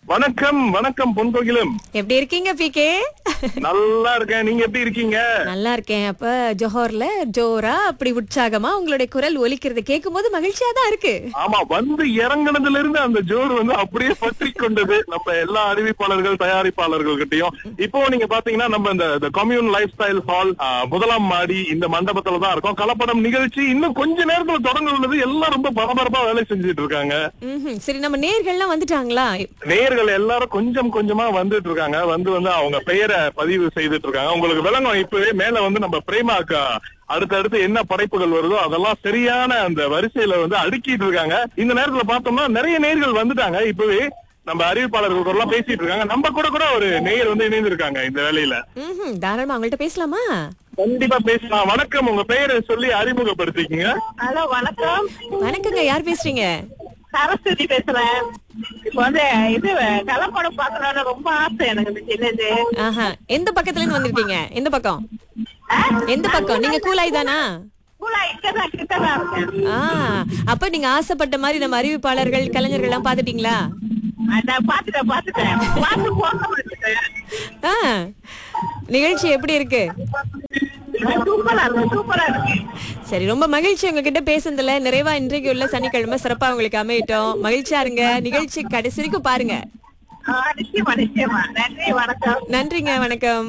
வணக்கம் வணக்கம் பொன்கோகிலம் எப்படி இருக்கீங்க பிகே நல்லா இருக்கேன் நீங்க எப்படி இருக்கீங்க நல்லா இருக்கேன் அப்ப ஜோஹர்ல ஜோரா அப்படி உற்சாகமா உங்களுடைய குரல் ஒலிக்கிறது கேட்கும் போது மகிழ்ச்சியா தான் இருக்கு ஆமா வந்து இறங்குனதுல இருந்து அந்த ஜோர் வந்து அப்படியே பற்றி கொண்டது நம்ம எல்லா அறிவிப்பாளர்கள் தயாரிப்பாளர்கள் கிட்டயும் இப்போ நீங்க பாத்தீங்கன்னா நம்ம இந்த கம்யூன் லைஃப் ஸ்டைல் ஹால் முதலாம் மாடி இந்த மண்டபத்துல தான் இருக்கோம் கலப்படம் நிகழ்ச்சி இன்னும் கொஞ்ச நேரத்துல தொடங்க உள்ளது எல்லாம் ரொம்ப பரபரப்பா வேலை செஞ்சுட்டு இருக்காங்க ம்ஹும். சரி நம்ம நேர்கள்லாம் வந்துட்டாங்களா நேர்கள் எல்லாரும் கொஞ்சம் கொஞ்சமா வந்துட்டு இருக்காங்க வந்து வந்து அவங்க பெயரை பதிவு செய்துட்டு இருக்காங்க உங்களுக்கு விளங்கும் இப்பவே மேல வந்து நம்ம பிரேமாக்கா அடுத்தடுத்து என்ன படைப்புகள் வருதோ அதெல்லாம் சரியான அந்த வரிசையில வந்து அடுக்கிட்டு இருக்காங்க இந்த நேரத்துல பார்த்தோம்னா நிறைய நேர்கள் வந்துட்டாங்க இப்பவே நம்ம அறிவிப்பாளர்கள் எல்லாம் பேசிட்டு இருக்காங்க நம்ம கூட கூட ஒரு நேயர் வந்து இணைந்திருக்காங்க இந்த வேலையில ம்ஹும். தாராளமா அவங்கள்ட்ட பேசலாமா கண்டிப்பா பேசலாம் வணக்கம் உங்க பெயரை சொல்லி அறிமுகப்படுத்திக்கங்க ஹலோ வணக்கம் வணக்கங்க யார் பேசுறீங்க சரஸ்வதி பேசுறேன் இப்ப வந்து இது கலப்படம் பாக்கணும்னு ரொம்ப ஆசை எனக்கு இந்த சின்னது ஆஹா எந்த பக்கத்துல இருந்து வந்திருக்கீங்க எந்த பக்கம் எந்த பக்கம் நீங்க கூலாய் தானா பூலா இங்கதான் கிட்டதான் இருக்கேன் ஆ அப்ப நீங்க ஆசைப்பட்ட மாதிரி நம்ம அறிவிப்பாளர்கள் கலைஞர்கள் எல்லாம் பாத்துட்டீங்களா நான் பாத்துட்டேன் பாத்துட்டேன் பாத்து போக வச்சுட்டேன் ஆ நிகழ்ச்சி எப்படி இருக்கு சூப்பரா இருக்கு சூப்பரா இருக்கு சரி ரொம்ப மகிழ்ச்சி உங்ககிட்ட பேசுனதுல நிறைவா இன்றைக்கு உள்ள சனிக்கிழமை சிறப்பா உங்களுக்கு அமையட்டும் மகிழ்ச்சியா இருங்க நிகழ்ச்சி கடைசி வரைக்கும் பாருங்க ஆ, நிச்சயமா நிச்சயமா நன்றி வணக்கம் நன்றிங்க வணக்கம்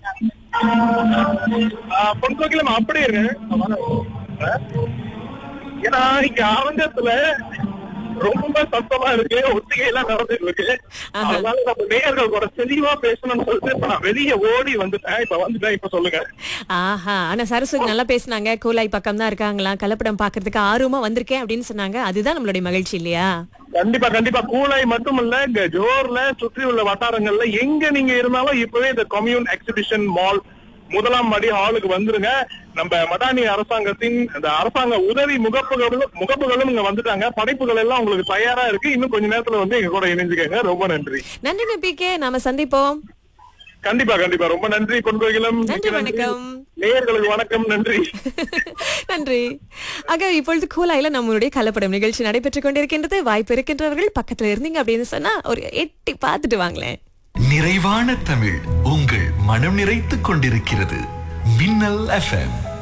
பொன்கோகிலம் அப்படியே இருங்க ஏன்னா இங்க ஆரஞ்சத்துல ரொம்ப சத்தமா இருக்கு ஒத்திகை எல்லாம் நடந்துட்டு இருக்கு அதனால நம்ம நேயர்கள் கூட தெளிவா பேசணும்னு சொல்லிட்டு இப்ப நான் வெளியே ஓடி வந்துட்டேன் இப்ப வந்துட்டேன் இப்ப சொல்லுங்க ஆஹா ஆனா சரஸ்வதி நல்லா பேசுனாங்க கூலாய் பக்கம் தான் இருக்காங்களாம் கலப்படம் பாக்குறதுக்கு ஆர்வமா வந்திருக்கேன் அப்படின்னு சொன்னாங்க அதுதான் நம்மளுடைய மகிழ்ச்சி இல்லையா கண்டிப்பா கண்டிப்பா கூலாய் மட்டும் இல்ல இங்க ஜோர்ல சுற்றி உள்ள வட்டாரங்கள்ல எங்க நீங்க இருந்தாலும் இப்பவே இந்த கம்யூன் எக்ஸிபிஷன் மால் முதலாம் மடி ஹாலுக்கு வந்துருங்க நம்ம மடானி அரசாங்கத்தின் இந்த அரசாங்க உதவி முகப்புகளும் முகப்புகளும் இங்க வந்துட்டாங்க படைப்புகள் எல்லாம் உங்களுக்கு தயாரா இருக்கு இன்னும் கொஞ்ச நேரத்துல வந்து எங்க கூட இணைஞ்சுக்கங்க ரொம்ப நன்றி நன்றிங்க பிகே நாம சந்திப்போம் கண்டிப்பா கண்டிப்பா ரொம்ப நன்றி பொன்கோகிலம் நன்றி வணக்கம் நேயர்களுக்கு வணக்கம் நன்றி நன்றி ஆக இப்பொழுது கூலாயில நம்மளுடைய கலப்படம் நிகழ்ச்சி நடைபெற்றுக் கொண்டிருக்கின்றது வாய்ப்பு இருக்கின்றவர்கள் பக்கத்துல இருந்தீங்க அப்படின்னு சொன்னா ஒரு எட்டி பார்த்துட்டு வாங்களேன் நிறைவான தமிழ் உங்கள் மனம் நிறைத்துக் கொண்டிருக்கிறது மின்னல் எஃப்எம்